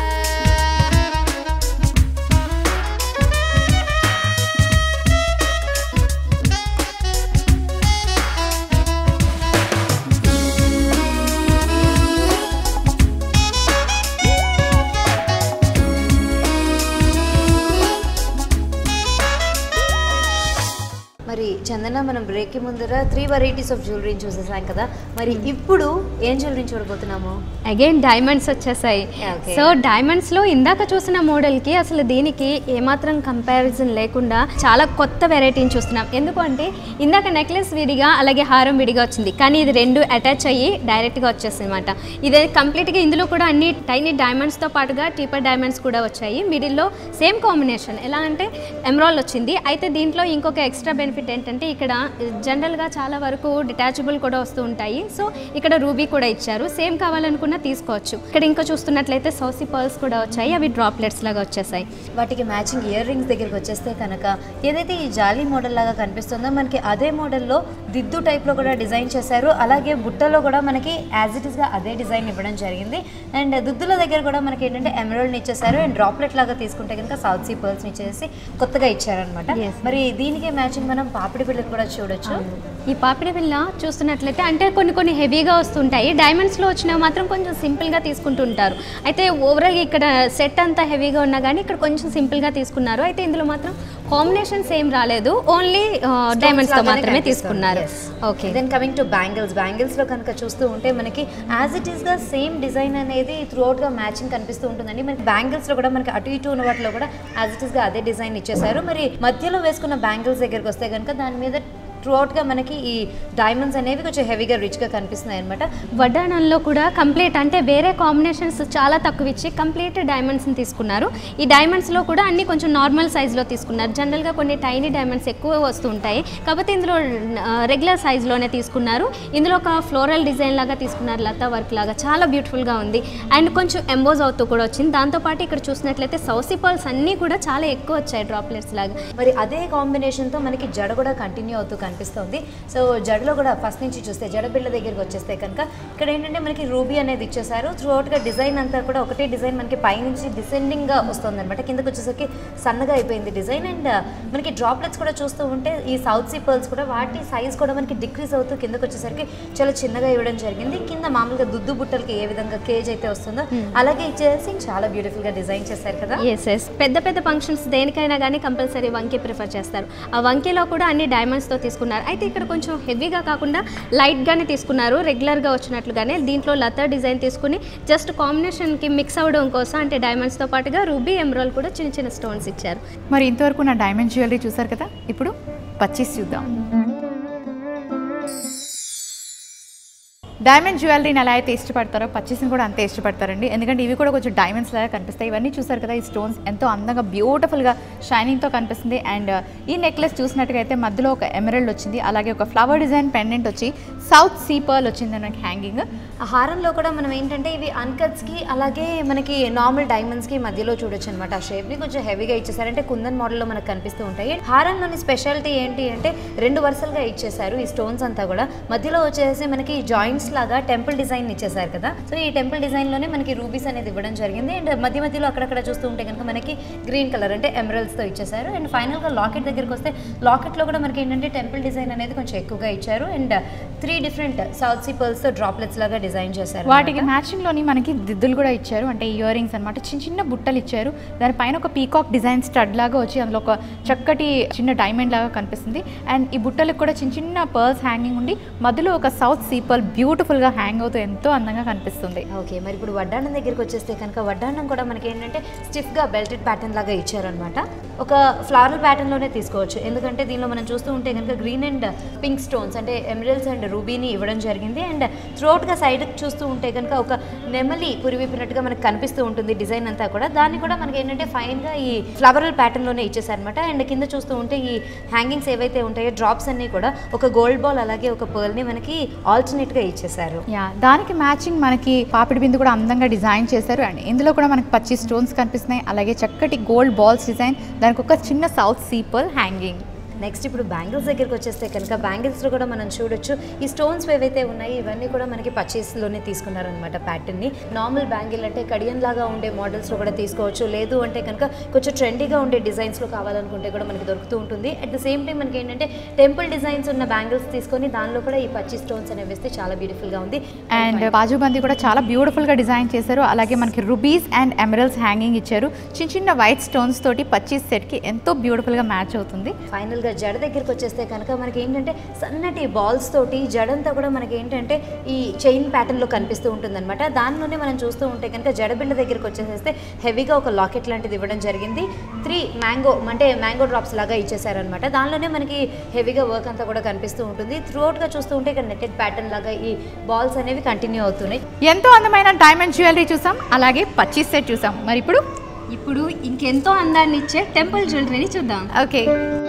మరి చందన మనం బ్రేక్కి ముందర త్రీ వెరైటీస్ ఆఫ్ జ్యువెలరీని చూసేసాం కదా మరి ఇప్పుడు ఏం జ్యువెలరీని చూడబోతున్నాము అగైన్ డైమండ్స్ వచ్చేసాయి Yeah, okay. సో డైమండ్స్ లో ఇందాక చూసిన మోడల్ కి అసలు దీనికి ఏమాత్రం కంపారిజన్ లేకుండా చాలా కొత్త వెరైటీని చూస్తున్నాం ఎందుకు అంటే ఇందాక నెక్లెస్ విడిగా అలాగే హారం విడిగా వచ్చింది కానీ ఇది రెండు అటాచ్ అయ్యి డైరెక్ట్ గా వచ్చేసింది అనమాట ఇదే కంప్లీట్ గా ఇందులో కూడా అన్ని టైనీ డైమండ్స్ తో పాటుగా టీపర్ డైమండ్స్ కూడా వచ్చాయి మిడిల్లో సేమ్ కాంబినేషన్ ఎలా అంటే ఎమ్రాల్ వచ్చింది అయితే దీంట్లో ఇంకొక ఎక్స్ట్రా బెనిఫిట్ ఏంటంటే ఇక్కడ జనరల్గా చాలా వరకు డిటాచబుల్ కూడా వస్తూ ఉంటాయి సో ఇక్కడ రూబీ కూడా ఇచ్చారు సేమ్ కావాలనుకున్నా తీసుకోవచ్చు ఇక్కడ ఇంకా చూస్తున్నట్లయితే సౌసీ పర్ల్స్ కూడా వచ్చాయి అవి డ్రాప్లెట్స్ లాగా వచ్చేసాయి వాటికి మ్యాచింగ్ ఇయర్ రింగ్స్ దగ్గరికి వచ్చేస్తే కనుక ఏదైతే ఈ జాలీ మోడల్ లాగా కనిపిస్తుందో మనకి అదే మోడల్లో దిద్దు టైప్లో కూడా డిజైన్ చేశారు అలాగే బుట్టలో కూడా మనకి యాజ్ ఇట్ ఈస్గా అదే డిజైన్ ఇవ్వడం జరిగింది అండ్ దుద్దుల దగ్గర కూడా మనకి ఏంటంటే ఎమరాల్డ్ని ఇచ్చేసారు అండ్ డ్రాప్లెట్ లాగా తీసుకుంటే కనుక సౌత్ సీ పర్ల్స్ని ఇచ్చేసి కొత్తగా ఇచ్చారనమాట Yes. మరి దీనికి మ్యాచింగ్ మనం పాపిడి బిళ్ళలు కూడా చూడొచ్చు ఈ పాపిడి బిళ్ళ చూస్తున్నట్లయితే అంటే కొన్ని కొన్ని హెవీగా వస్తుంటాయి డైమండ్స్లో వచ్చినవి మాత్రం కొంచెం సింపుల్గా తీసుకుంటుంటారు అయితే ఓవరాల్ ఇక్కడ సెట్ అంతా హెవీగా ఉన్నా కానీ ఇక్కడ కొంచెం సింపుల్గా తీసుకున్నారు అయితే ఇందులో మాత్రం కాంబినేషన్స్ ఏం రాలేదు ఓన్లీ డైమండ్స్తో లాగానే మాత్రమే కనిపిస్తుంది. తీసుకున్నారు Yes. Okay then coming to bangles బ్యాంగిల్స్లో కనుక చూస్తూ ఉంటే మనకి యాజ్ ఇట్ ఈస్గా సేమ్ డిజైన్ అనేది త్రూ అవుట్గా మ్యాచింగ్ కనిపిస్తూ ఉంటుందండి మనకి బ్యాంగిల్స్లో కూడా మనకి అటు ఇటు ఉన్న వాటిలో కూడా యాజ్ ఇట్ ఈస్గా అదే డిజైన్ ఇచ్చేసారు మరి మధ్యలో వేసుకున్న బ్యాంగిల్స్ దగ్గరికి వస్తే కనుక దాని మీద త్రూ అవుట్గా మనకి ఈ డైమండ్స్ అనేవి కొంచెం హెవీగా రిచ్గా కనిపిస్తున్నాయి అనమాట వడ్డానంలో కూడా కంప్లీట్ అంటే వేరే కాంబినేషన్స్ చాలా తక్కువ ఇచ్చి కంప్లీట్ డైమండ్స్ని తీసుకున్నారు ఈ డైమండ్స్లో కూడా అన్ని కొంచెం నార్మల్ సైజులో తీసుకున్నారు జనరల్గా కొన్ని టైనీ డైమండ్స్ ఎక్కువ వస్తూ ఉంటాయి కాకపోతే ఇందులో రెగ్యులర్ సైజులోనే తీసుకున్నారు ఇందులో ఒక ఫ్లోరల్ డిజైన్ లాగా తీసుకున్నారు లతా వర్క్ లాగా చాలా బ్యూటిఫుల్గా ఉంది అండ్ కొంచెం ఎంబోజ్ అవుతూ కూడా వచ్చింది దాంతోపాటు ఇక్కడ చూసినట్లయితే సౌసీ పర్ల్స్ అన్నీ కూడా చాలా ఎక్కువ వచ్చాయి డ్రాప్లెట్స్ లాగా మరి అదే కాంబినేషన్తో మనకి జడ కూడా కంటిన్యూ అవుతూ కనిపిస్తుంది సో జడలో కూడా ఫస్ట్ నుంచి చూస్తే జడ బిళ్ళ దగ్గరికి వచ్చేస్తే కనుక ఇక్కడ ఏంటంటే మనకి రూబీ అనేది ఇచ్చేసారు త్రూ అవుట్గా డిజైన్ అంతా కూడా ఒకటే డిజైన్ మనకి పైనుంచి డిసెండింగ్గా వస్తుంది అనమాట కిందకి వచ్చేసరికి సన్నగా అయిపోయింది డిజైన్ అండ్ మనకి డ్రాప్లెట్స్ కూడా చూస్తూ ఉంటే ఈ సౌత్ సీ పర్ల్స్ కూడా వాటి సైజ్ కూడా మనకి డిక్రీజ్ అవుతూ కిందకి వచ్చేసరికి చాలా చిన్నగా ఇవ్వడం జరిగింది కింద మామూలుగా దుద్దు బుట్టలకి ఏ విధంగా కేజ్ అయితే వస్తుందో అలాగే ఇచ్చేసి చాలా బ్యూటిఫుల్గా డిజైన్ చేశారు కదా ఎస్ ఎస్ పెద్ద పెద్ద ఫంక్షన్స్ దేనికైనా కానీ కంపల్సరీ వంకి ప్రిఫర్ చేస్తారు ఆ వంకీలో కూడా అన్ని డైమండ్స్తో తీసుకున్నారు అయితే ఇక్కడ కొంచెం హెవీగా కాకుండా లైట్గానే తీసుకున్నారు రెగ్యులర్గా వచ్చినట్లుగానే దీంట్లో లతా డిజైన్ తీసుకుని జస్ట్ కాంబినేషన్కి మిక్స్ అవ్వడం కోసం అంటే డైమండ్స్తో పాటుగా రూబీ ఎమరాల్ కూడా చిన్న చిన్న స్టోన్స్ ఇచ్చారు మరి ఇంతవరకు నా డైమండ్ జ్యువెలరీ చూసారు కదా ఇప్పుడు పచ్చీస్ చూద్దాం డైమండ్ జ్యువెలరీని ఎలా అయితే ఇష్టపడతారో పచ్చీస్ని కూడా అంతే ఇష్టపడతారండి ఎందుకంటే ఇవి కూడా కొంచెం డైమండ్స్ లాగా కనిపిస్తాయి ఇవన్నీ చూసారు కదా ఈ స్టోన్స్ ఎంతో అందంగా బ్యూటిఫుల్గా షైనింగ్తో కనిపిస్తుంది అండ్ ఈ నెక్లెస్ చూసినట్టుగా అయితే మధ్యలో ఒక ఎమరల్డ్ వచ్చింది అలాగే ఒక ఫ్లవర్ డిజైన్ పెండెంట్ వచ్చి సౌత్ సీ పర్ల్ వచ్చింది మనకి హ్యాంగింగ్ ఆ హారంలో కూడా మనం ఏంటంటే ఇవి అన్కట్స్కి అలాగే మనకి నార్మల్ డైమండ్స్కి మధ్యలో చూడొచ్చు అనమాట ఆ షేప్ని కొంచెం హెవీగా ఇచ్చేసారంటే కుందన్ మోడల్లో మనకు కనిపిస్తూ ఉంటాయి హారంలోని స్పెషాలిటీ ఏంటి అంటే రెండు వరుసలుగా ఇచ్చేసారు ఈ స్టోన్స్ అంతా కూడా మధ్యలో వచ్చేసి మనకి జాయింట్స్ లాగా టెంపుల్ డిజైన్ ఇచ్చేసారు కదా సో ఈ టెంపుల్ డిజైన్ లోనే మనకి రూబీస్ అనేది ఇవ్వడం జరిగింది అండ్ మధ్య మధ్యలో అక్కడక్కడ చూస్తూ ఉంటే కనుక మనకి గ్రీన్ కలర్ అంటే emeralds తో ఇచ్చేసారు అండ్ ఫైనల్ గా లాకెట్ దగ్గరికి వస్తే లాకెట్ లో కూడా మనకి ఏంటంటే టెంపుల్ డిజైన్ అనేది కొంచెం ఎక్కువగా ఇచ్చారు and three different south sea pearls తో డ్రాప్లెట్స్ లాగా డిజైన్ చేశారు వాటికి మ్యాచింగ్ లోని మనకి దిద్దులు కూడా ఇచ్చారు అంటే ఇయర్ రింగ్స్ అనమాట చిన్న చిన్న బుట్టలు ఇచ్చారు దానిపైన ఒక పీకాక్ డిజైన్ స్టడ్ లాగా వచ్చి అందులో ఒక చక్కటి చిన్న డైమండ్ లాగా కనిపిస్తుంది అండ్ ఈ బుట్టలకు కూడా చిన్న చిన్న పర్ల్స్ హ్యాంగింగ్ ఉండి మధ్యలో ఒక సౌత్ సీపల్ బ్యూటిఫుల్ గా హ్యాంగ్ అవుతూ ఎంతో అందంగా కనిపిస్తుంది ఓకే మరి ఇప్పుడు వడ్డానం దగ్గరికి వచ్చేస్తే కనుక వడ్డానం కూడా మనకి ఏంటంటే స్టిఫ్గా బెల్టెడ్ ప్యాటర్న్ లాగా ఇచ్చారనమాట ఒక ఫ్లారల్ ప్యాటర్న్లోనే తీసుకోవచ్చు ఎందుకంటే దీనిలో మనం చూస్తూ ఉంటే కనుక గ్రీన్ అండ్ పింక్ స్టోన్స్ అంటే ఎమరల్స్ అండ్ రూబీని ఇవ్వడం జరిగింది అండ్ థ్రోట్గా సైడ్ చూస్తూ ఉంటే కనుక ఒక నెమలి పురివిప్పినట్టుగా మనకు కనిపిస్తూ ఉంటుంది డిజైన్ అంతా కూడా దాన్ని కూడా మనకి ఏంటంటే ఫైన్గా ఈ ఫ్లవరల్ ప్యాటర్న్లోనే ఇచ్చేసారనమాట అండ్ కింద చూస్తూ ఉంటే ఈ హ్యాంగింగ్స్ ఏవైతే ఉంటాయో డ్రాప్స్ అన్నీ కూడా ఒక గోల్డ్ బాల్ అలాగే ఒక పర్ల్ని మనకి ఆల్టర్నేట్గా ఇచ్చేసారు యా దానికి మ్యాచింగ్ మనకి పాపిడి బిందు కూడా అందంగా డిజైన్ చేశారు అండ్ ఇందులో కూడా మనకి పచ్చి స్టోన్స్ కనిపిస్తున్నాయి అలాగే చక్కటి గోల్డ్ బాల్స్ డిజైన్ దానికి ఒక చిన్న సౌత్ సీపల్ హ్యాంగింగ్ నెక్స్ట్ ఇప్పుడు బ్యాంగిల్స్ దగ్గరికి వచ్చేస్తే కనుక బ్యాంగిల్స్లో కూడా మనం చూడొచ్చు ఈ స్టోన్స్ ఏవైతే ఉన్నాయి ఇవన్నీ కూడా మనకి పర్చేస్లోనే తీసుకున్నారనమాట ప్యాటర్న్ని నార్మల్ బ్యాంగిల్ అంటే కడియన్ లాగా ఉండే మోడల్స్లో కూడా తీసుకోవచ్చు లేదు అంటే కనుక కొంచెం ట్రెండీగా ఉండే డిజైన్స్లో కావాలనుకుంటే కూడా మనకి దొరుకుతూ ఉంటుంది అట్ ద సేమ్ టైం మనకి ఏంటంటే టెంపుల్ డిజైన్స్ ఉన్న బ్యాంగిల్స్ తీసుకొని దానిలో కూడా ఈ పచ్చి స్టోన్స్ అనేవి వేస్తే చాలా బ్యూటిఫుల్గా ఉంది అండ్ బాజుబందీ కూడా చాలా బ్యూటిఫుల్గా డిజైన్ చేశారు అలాగే మనకి రుబీస్ అండ్ ఎమరల్స్ హ్యాంగింగ్ ఇచ్చారు చిన్న చిన్న వైట్ స్టోన్స్ తోటి పచ్చీస్ సెట్కి ఎంతో బ్యూటిఫుల్గా మ్యాచ్ అవుతుంది ఫైనల్గా జడ దగ్గరికి వచ్చేస్తే కనుక మనకి ఏంటంటే సన్నటి బాల్స్ తోటి జడంతా కూడా మనకి ఏంటంటే ఈ చైన్ ప్యాటర్న్లో కనిపిస్తూ ఉంటుందన్నమాట దానిలోనే మనం చూస్తూ ఉంటే కనుక జడబిళ్ళ దగ్గరికి వచ్చేసేస్తే హెవీగా ఒక లాకెట్ లాంటిది ఇవ్వడం జరిగింది త్రీ మ్యాంగో అంటే మ్యాంగో డ్రాప్స్ లాగా ఇచ్చేసారనమాట దానిలోనే మనకి హెవీగా వర్క్ అంతా కూడా కనిపిస్తూ ఉంటుంది త్రూఅవుట్గా చూస్తూ ఉంటే ఇక్కడ నెట్టెడ్ ప్యాటర్న్ లాగా ఈ బాల్స్ అనేవి కంటిన్యూ అవుతున్నాయి ఎంతో అందమైన డైమండ్ జ్యువెలరీ చూసాం అలాగే పచ్చీస్ సెట్ చూసాం మరి ఇప్పుడు ఇప్పుడు ఇంకెంతో అందాన్ని ఇచ్చే టెంపుల్ జ్యువెలరీని చూద్దాం ఓకే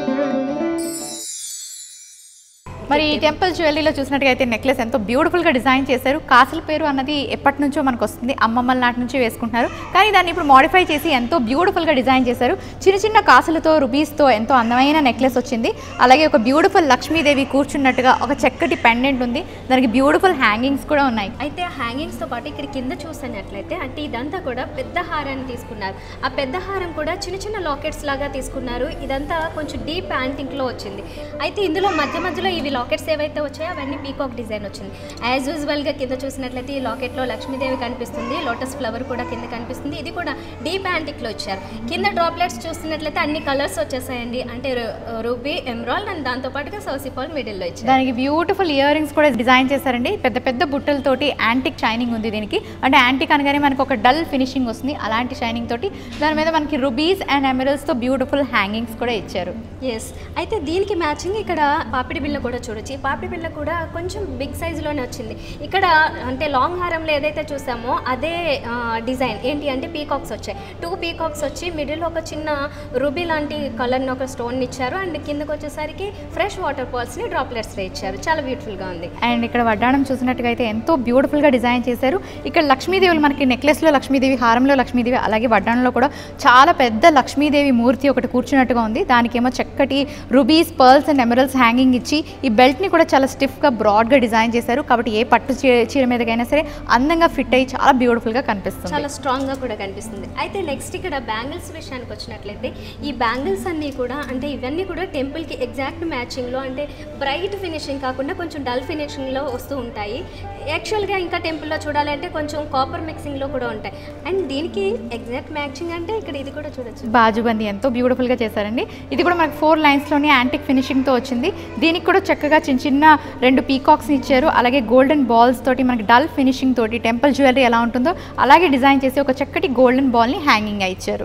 మరి ఈ టెంపుల్ జ్యువెలరీలో చూసినట్టుగా అయితే నెక్లెస్ ఎంతో బ్యూటిఫుల్గా డిజైన్ చేశారు కాసుల పేరు అన్నది ఎప్పటి నుంచో మనకు వస్తుంది అమ్మమ్మల నాటి నుంచి వేసుకుంటున్నారు కానీ దాన్ని ఇప్పుడు మాడిఫై చేసి ఎంతో బ్యూటిఫుల్గా డిజైన్ చేశారు చిన్న చిన్న కాసులతో రుబీస్తో ఎంతో అందమైన నెక్లెస్ వచ్చింది అలాగే ఒక బ్యూటిఫుల్ లక్ష్మీదేవి కూర్చున్నట్టుగా ఒక చక్కటి పెండెంట్ ఉంది దానికి బ్యూటిఫుల్ హ్యాంగింగ్స్ కూడా ఉన్నాయి అయితే హ్యాంగింగ్స్తో పాటు ఇక్కడ కింద చూసినట్లయితే అంటే ఇదంతా కూడా పెద్ద హారాన్ని తీసుకున్నారు ఆ పెద్ద హారం కూడా చిన్న చిన్న లాకెట్స్ లాగా తీసుకున్నారు ఇదంతా కొంచెం డీప్ యాంటింగ్లో వచ్చింది అయితే ఇందులో మధ్య మధ్యలో ఇవి లాకెట్స్ ఏవైతే వచ్చాయో అవన్నీ పీకాక్ డిజైన్ వచ్చింది యాజ్ యూజువల్గా కింద చూసినట్లయితే ఈ లాకెట్లో లక్ష్మీదేవి కనిపిస్తుంది లోటస్ ఫ్లవర్ కూడా కింద కనిపిస్తుంది ఇది కూడా డీప్ యాంటిక్లో ఇచ్చారు కింద డ్రాప్లెట్స్ చూస్తున్నట్లయితే అన్ని కలర్స్ వచ్చేసాయండి అంటే రూబీ ఎమ్రాల్డ్ అండ్ దాంతోపాటుగా సౌసిపాల్ మిడిల్లో ఇచ్చారు దానికి బ్యూటిఫుల్ ఇయర్ రింగ్స్ కూడా డిజైన్ చేశారండి పెద్ద పెద్ద బుట్టలతోటి యాంటిక్ షైనింగ్ ఉంది దీనికి అంటే యాంటిక్ అనగానే మనకు ఒక డల్ ఫినిషింగ్ వస్తుంది అలాంటి షైనింగ్ తోటి దాని మీద మనకి రుబీస్ అండ్ ఎమరల్స్తో బ్యూటిఫుల్ హ్యాంగింగ్స్ కూడా ఇచ్చారు ఎస్ అయితే దీనికి మ్యాచింగ్ ఇక్కడ పాపిడి బిళ్ళ కూడా చూడొచ్చు ఈ పాపిడి బిళ్ళ కూడా కొంచెం బిగ్ సైజులోనే వచ్చింది ఇక్కడ అంటే లాంగ్ హారంలో ఏదైతే చూసామో అదే డిజైన్ ఏంటి అంటే పీకాక్స్ వచ్చాయి టూ పీకాక్స్ వచ్చి మిడిల్ ఒక చిన్న రుబీ లాంటి కలర్ని ఒక స్టోన్ ఇచ్చారు అండ్ కిందకు వచ్చేసరికి ఫ్రెష్ వాటర్ పాల్స్ని డ్రాప్లెట్స్లో ఇచ్చారు చాలా బ్యూటిఫుల్గా ఉంది అండ్ ఇక్కడ వడ్డాణం చూసినట్టుగా అయితే ఎంతో బ్యూటిఫుల్గా డిజైన్ చేశారు ఇక్కడ లక్ష్మీదేవులు మనకి నెక్లెస్లో లక్ష్మీదేవి హారంలో లక్ష్మీదేవి అలాగే వడ్డాణంలో కూడా చాలా పెద్ద లక్ష్మీదేవి మూర్తి ఒకటి కూర్చున్నట్టుగా ఉంది దానికేమో చక్కటి rubies pearls and emeralds hanging ఇచ్చి ఈ బెల్ట్ని కూడా చాలా స్టిఫ్గా బ్రాడ్గా డిజైన్ చేశారు కాబట్టి ఏ పట్టు చీ- చీర మీదకైనా సరే అందంగా ఫిట్ అయ్యి చాలా బ్యూటిఫుల్గా కనిపిస్తుంది చాలా స్ట్రాంగ్గా కూడా కనిపిస్తుంది అయితే నెక్స్ట్ ఇక్కడ బ్యాంగిల్స్ విషయానికి వచ్చినట్లయితే ఈ బ్యాంగిల్స్ అన్నీ కూడా అంటే ఇవన్నీ కూడా టెంపుల్కి ఎగ్జాక్ట్ మ్యాచింగ్లో అంటే బ్రైట్ ఫినిషింగ్ కాకుండా కొంచెం డల్ ఫినిషింగ్లో వస్తూ ఉంటాయి యాక్చువల్గా ఇంకా టెంపుల్లో చూడాలంటే కొంచెం కాపర్ మిక్సింగ్లో కూడా ఉంటాయి అండ్ దీనికి ఎగ్జాక్ట్ మ్యాచింగ్ అంటే ఇక్కడ ఇది కూడా చూడొచ్చు బాజుబంది ఎంతో బ్యూటిఫుల్గా చేశారండి ఇది కూడా మనకు ఫోర్ లైన్స్లోనే యాంటిక్ ఫినిషింగ్తో వచ్చింది దీనికి కూడా చక్కగా చిన్న చిన్న రెండు పీకాక్స్ ఇచ్చారు అలాగే గోల్డెన్ బాల్స్ తోటి మనకి డల్ ఫినిషింగ్ తోటి టెంపుల్ జ్యువెలరీ ఎలా ఉంటుందో అలాగే డిజైన్ చేసి ఒక చక్కటి గోల్డెన్ బాల్ని హ్యాంగింగ్ ఇచ్చారు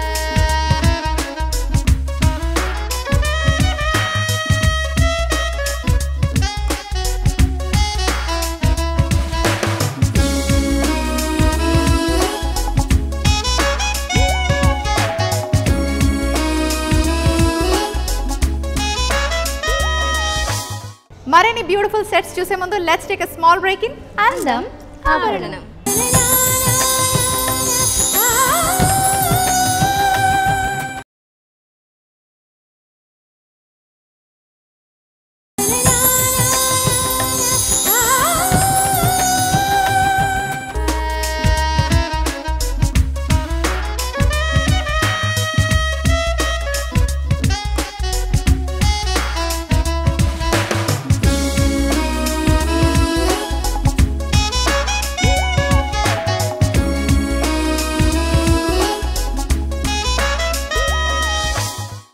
మరిన్ని బ్యూటిఫుల్ సెట్స్ చూసే ముందు let's take a small break in Andam Abharanam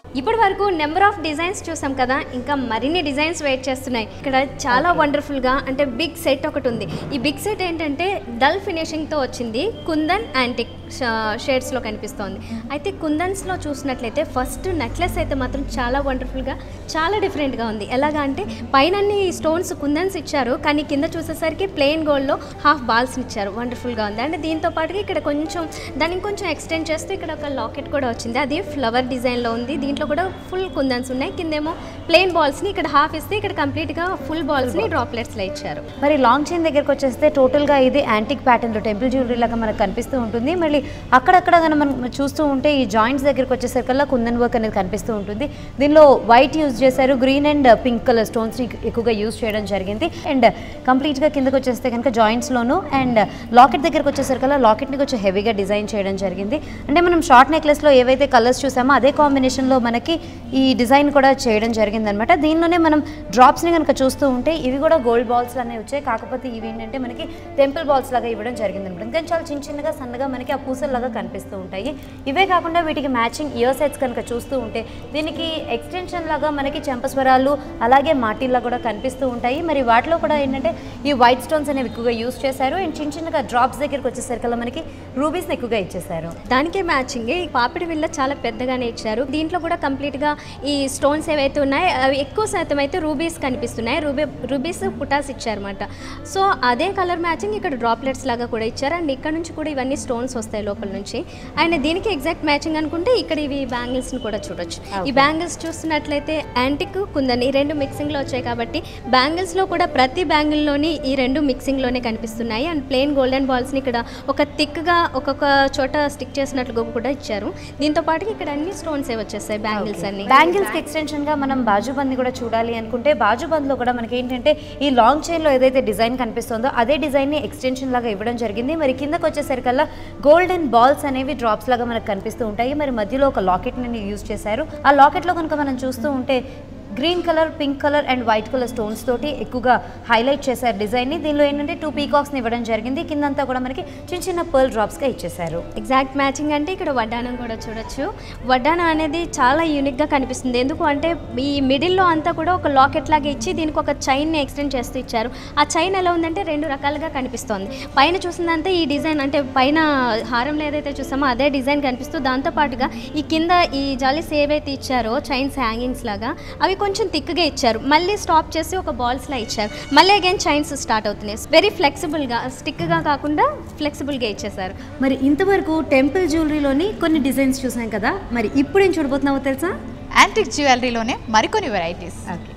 ఇప్పటి వరకు నెంబర్ ఆఫ్ డిజైన్స్ చూసాం కదా ఇంకా మరిన్ని డిజైన్స్ వెయిట్ చేస్తున్నాయి ఇక్కడ చాలా వండర్ఫుల్గా అంటే బిగ్ సెట్ ఒకటి ఉంది ఈ బిగ్ సెట్ ఏంటంటే డల్ ఫినిషింగ్తో వచ్చింది కుందన్ యాంటిక్ షేడ్స్లో కనిపిస్తోంది అయితే కుందన్స్లో చూసినట్లయితే ఫస్ట్ నెక్లెస్ అయితే మాత్రం చాలా వండర్ఫుల్గా చాలా డిఫరెంట్గా ఉంది ఎలాగా అంటే పైన స్టోన్స్ కుందన్స్ ఇచ్చారు కానీ కింద చూసేసరికి ప్లెయిన్ గోల్డ్లో హాఫ్ బాల్స్ ఇచ్చారు వండర్ఫుల్గా ఉంది అంటే దీంతో పాటుగా ఇక్కడ కొంచెం దానికి కొంచెం ఎక్స్టెండ్ చేస్తూ ఇక్కడ ఒక లాకెట్ కూడా వచ్చింది అది ఫ్లవర్ డిజైన్లో ఉంది దీంట్లో కూడా ఫుల్ కుందన్స్ ఉన్నాయి కిందేమో ప్లెయిన్ బాల్స్ని ఇక్కడ హాఫ్ ఇస్తే ఇక్కడ కంప్లీట్గా ఫుల్ బాల్స్ని డ్రాప్లెట్స్లో ఇచ్చారు మరి లాంగ్ చైన్ దగ్గరికి వచ్చేస్తే టోటల్గా ఇది యాంటిక్ ప్యాటర్న్లో టెంపుల్ జ్యువెలరీ లాగా మనకు కనిపిస్తూ ఉంటుంది మళ్ళీ అక్కడక్కడ కనుక మనం చూస్తూ ఉంటే ఈ జాయింట్స్ దగ్గరికి వచ్చేసరికల్లా కుందన్ వర్క్ అనేది కనిపిస్తూ ఉంటుంది దీనిలో వైట్ యూజ్ చేశారు green and pink colour stones ఎక్కువగా యూజ్ చేయడం జరిగింది అండ్ కంప్లీట్గా కిందకి వచ్చేస్తే కనుక జాయింట్స్లోను అండ్ లాకెట్ దగ్గరికి వచ్చేసరికల్లా లాకెట్ని కొంచెం హెవీగా డిజైన్ చేయడం జరిగింది అంటే మనం షార్ట్ నెక్లెస్లో ఏవైతే కలర్స్ చూసామో అదే కాంబినేషన్లో మనకి ఈ డిజైన్ కూడా చేయడం జరిగింది అనమాట దీనిలోనే మనం డ్రాప్స్ని కనుక చూస్తూ ఉంటే ఇవి కూడా గోల్డ్ బాల్స్ అనేవి వచ్చాయి కాకపోతే ఇవి ఏంటంటే మనకి టెంపుల్ బాల్స్ లాగా ఇవ్వడం జరిగింది అనమాట ఇంకా చాలా చిన్న చిన్నగా సన్నగా మనకి ఆ పూసల్లాగా కనిపిస్తూ ఉంటాయి ఇవే కాకుండా వీటికి మ్యాచింగ్ ఇయర్ సెట్స్ కనుక చూస్తూ ఉంటే దీనికి ఎక్స్టెన్షన్ లాగా మనకి చెంపస్వరాలు అలాగే మాటిల్లా కూడా కనిపిస్తూ ఉంటాయి మరి వాటిలో కూడా ఏంటంటే ఈ వైట్ స్టోన్స్ అనేవి ఎక్కువగా యూస్ చేశారు అండ్ చిన్న చిన్నగా డ్రాప్స్ దగ్గరికి వచ్చేసరికల్లా మనకి రూబీస్ని ఎక్కువగా ఇచ్చేసారు దానికే మ్యాచింగ్ ఈ పాపిడి విల్ల చాలా పెద్దగానే ఇచ్చారు దీంట్లో కూడా కంప్లీట్గా ఈ స్టోన్స్ ఏవైతే ఉన్నాయో అవి ఎక్కువ శాతం అయితే రూబీస్ కనిపిస్తున్నాయి రూబీ రూబీస్ పుటాస్ ఇచ్చారన్నమాట సో అదే కలర్ మ్యాచింగ్ ఇక్కడ డ్రాప్లెట్స్ లాగా కూడా ఇచ్చారు అండ్ ఇక్కడ నుంచి కూడా ఇవన్నీ స్టోన్స్ వస్తాయి లోపల నుంచి అండ్ దీనికి ఎగ్జాక్ట్ మ్యాచింగ్ అనుకుంటే ఇక్కడ ఇవి బ్యాంగిల్స్ని కూడా చూడొచ్చు ఈ బ్యాంగిల్స్ చూస్తున్నట్లయితే యాంటిక్ కుందని ఈ రెండు మిక్సింగ్లో వచ్చాయి కాబట్టి బ్యాంగిల్స్లో కూడా ప్రతి బ్యాంగిల్లోని ఈ రెండు మిక్సింగ్లోనే కనిపిస్తున్నాయి అండ్ ప్లెయిన్ గోల్డెన్ బాల్స్ని ఇక్కడ ఒక థిక్గా ఒక్కొక్క చోట స్టిక్ చేసినట్లుగా కూడా ఇచ్చారు దీంతో పాటు ఇక్కడ అన్ని స్టోన్స్ ఏ వచ్చేస్తాయి బ్యాంగిల్స్ అన్ని బ్యాంగిల్స్ కి ఎక్స్టెన్షన్ గా మనం బాజుబంద్ కూడా చూడాలి అనుకుంటే బాజుబంద్ లో కూడా మనకి ఏంటంటే ఈ లాంగ్ చైన్ లో ఏదైతే డిజైన్ కనిపిస్తుందో అదే డిజైన్ ని ఎక్స్టెన్షన్ లాగా ఇవ్వడం జరిగింది మరి కిందకి వచ్చేసరికల్లా గోల్డెన్ బాల్స్ అనేవి డ్రాప్స్ లాగా మనకు కనిపిస్తూ ఉంటాయి మరి మధ్యలో ఒక లాకెట్ ని యూజ్ చేశారు ఆ లాకెట్ లో కనుక మనం చూస్తూ ఉంటే green colour pink colour and white colour stones తోటి ఎక్కువగా హైలైట్ చేశారు డిజైన్ని దీనిలో ఏంటంటే టూ పీకాక్స్ని ఇవ్వడం జరిగింది కిందంతా కూడా మనకి చిన్న చిన్న పర్ల్ డ్రాప్స్గా ఇచ్చేశారు ఎగ్జాక్ట్ మ్యాచింగ్ అంటే ఇక్కడ వడ్డానం కూడా చూడొచ్చు వడ్డానం అనేది చాలా యూనిక్గా కనిపిస్తుంది ఎందుకు అంటే ఈ మిడిల్లో అంతా కూడా ఒక లాకెట్ లాగా ఇచ్చి దీనికి ఒక చైన్ని ఎక్స్టెండ్ చేస్తూ ఇచ్చారు ఆ చైన్ ఎలా ఉందంటే రెండు రకాలుగా కనిపిస్తోంది పైన చూసిందంటే ఈ డిజైన్ అంటే పైన హారంలో ఏదైతే చూసామో అదే డిజైన్ కనిపిస్తూ దాంతో పాటుగా ఈ కింద ఈ జాలీస్ ఏవైతే ఇచ్చారో చైన్స్ హ్యాంగింగ్స్ లాగా అవి కొంచెం థిక్గా ఇచ్చారు మళ్ళీ స్టాప్ చేసి ఒక బాల్స్లా ఇచ్చారు మళ్ళీ అగైన్ చైన్స్ స్టార్ట్ అవుతున్నాయి వెరీ ఫ్లెక్సిబుల్గా స్టిక్గా కాకుండా ఫ్లెక్సిబుల్గా ఇచ్చేసారు మరి ఇంతవరకు టెంపుల్ జ్యువెలరీలోని కొన్ని డిజైన్స్ చూసాం కదా మరి ఇప్పుడు ఏం చూడబోతున్నావో తెలుసా యాంటిక్ జ్యువెలరీలోనే మరికొన్ని వెరైటీస్ ఓకే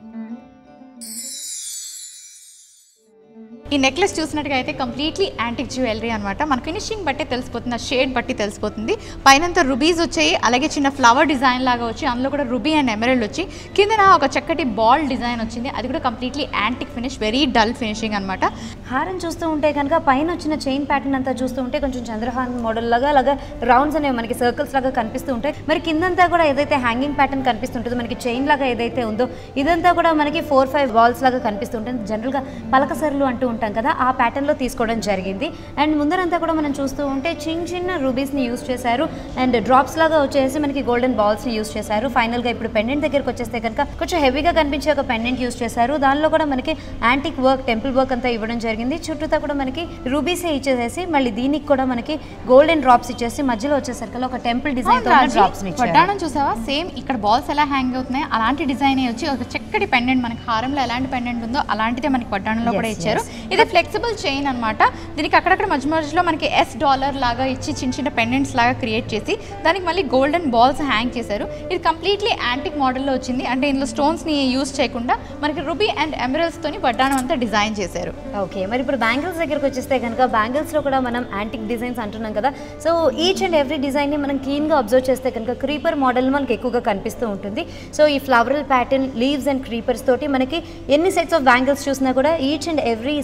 ఈ నెక్లెస్ చూసినట్టుగా అయితే కంప్లీట్లీ యాంటిక్ జ్యువెలరీ అనమాట మన ఫినిషింగ్ బట్టి తెలిసిపోతుంది ఆ షేడ్ బట్టి తెలిసిపోతుంది పైనంతా రుబీస్ వచ్చాయి అలాగే చిన్న ఫ్లవర్ డిజైన్ లాగా వచ్చి అందులో కూడా రుబీ అండ్ ఎమరల్డ్ వచ్చి కిందన ఒక చక్కటి బాల్ డిజైన్ వచ్చింది అది కూడా completely antique finish very dull finishing అనమాట హారం చూస్తూ ఉంటే కనుక పైన వచ్చిన చైన్ ప్యాటర్న్ అంతా చూస్తూ ఉంటే కొంచెం చంద్రహారం మోడల్ లాగా అలాగా రౌండ్స్ అనేవి మనకి సర్కిల్స్ లాగా కనిపిస్తూ ఉంటాయి మరి కిందంతా కూడా ఏదైతే హ్యాంగింగ్ ప్యాటర్న్ కనిపిస్తుంటుందో మనకి చైన్ లాగా ఏదైతే ఉందో ఇదంతా కూడా మనకి ఫోర్ ఫైవ్ బాల్స్ లాగా కనిపిస్తుంటుంది జనరల్గా పలకసర్లు అంటూ ఉంటాం కదా ఆ ప్యాటర్న్లో తీసుకోవడం జరిగింది అండ్ ముందరంతా కూడా మనం చూస్తూ ఉంటే చిన్న చిన్న రూబీస్ని యూస్ చేశారు అండ్ డ్రాప్స్ లాగా వచ్చేసి మనకి గోల్డెన్ బాల్స్ని యూస్ చేశారు ఫైనల్గా ఇప్పుడు పెండెంట్ దగ్గరికి వచ్చేస్తే కనుక కొంచెం హెవీగా కనిపించే ఒక పెండెంట్ యూస్ చేశారు దానిలో కూడా మనకి యాంటిక్ వర్క్ టెంపుల్ వర్క్ అంతా ఇవ్వడం జరిగింది చుట్టూతా కూడా మనకి రూబీసే ఇచ్చేసేసి మళ్ళీ దీనికి కూడా మనకి గోల్డెన్ డ్రాప్స్ ఇచ్చేసి మధ్యలో వచ్చేసరికి ఒక టెంపుల్ డిజైన్ డ్రాప్స్ వడ్డాణం చూసావా సేమ్ ఇక్కడ బాల్స్ ఎలా హ్యాంగ్ అవుతున్నాయి అలాంటి డిజైన్ వచ్చి ఒక చక్కటి పెండెంట్ మనకి హారంలో ఎలాంటి పెండెంట్ ఉందో అలాంటిదే మనకి వడ్డాణంలో కూడా Yes, ఇచ్చారు ఇది ఫ్లెక్సిబుల్ చైన్ అన్నమాట దీనికి అక్కడక్కడ మధ్య మధ్యలో మనకి ఎస్ డాలర్ లాగా ఇచ్చి చిన్న చిన్న పెండెంట్స్ లాగా క్రియేట్ చేసి దానికి మళ్ళీ గోల్డెన్ బాల్స్ హ్యాంగ్ చేశారు ఇది కంప్లీట్లీ యాంటిక్ మోడల్లో వచ్చింది అంటే ఇందులో స్టోన్స్ని యూస్ చేయకుండా మనకి రుబీ అండ్ ఎమరల్స్ తోని వడ్డాణం అంతా డిజైన్ చేశారు ఓకే మరి ఇప్పుడు బ్యాంగిల్స్ దగ్గరికి వచ్చేస్తే కనుక బ్యాంగిల్స్లో కూడా మనం యాంటిక్ డిజైన్స్ అంటున్నాం కదా సో ఈచ్ అండ్ ఎవ్రీ డిజైన్ని మనం క్లీన్గా అబ్జర్వ్ చేస్తే కనుక క్రీపర్ మోడల్ మనకి ఎక్కువగా కనిపిస్తూ ఉంటుంది సో ఈ floral pattern leaves and creepers తోటి మనకి ఎన్ని సెట్స్ ఆఫ్ బ్యాంగిల్స్ చూసినా కూడా ఈచ్ అండ్ ఎవ్రీ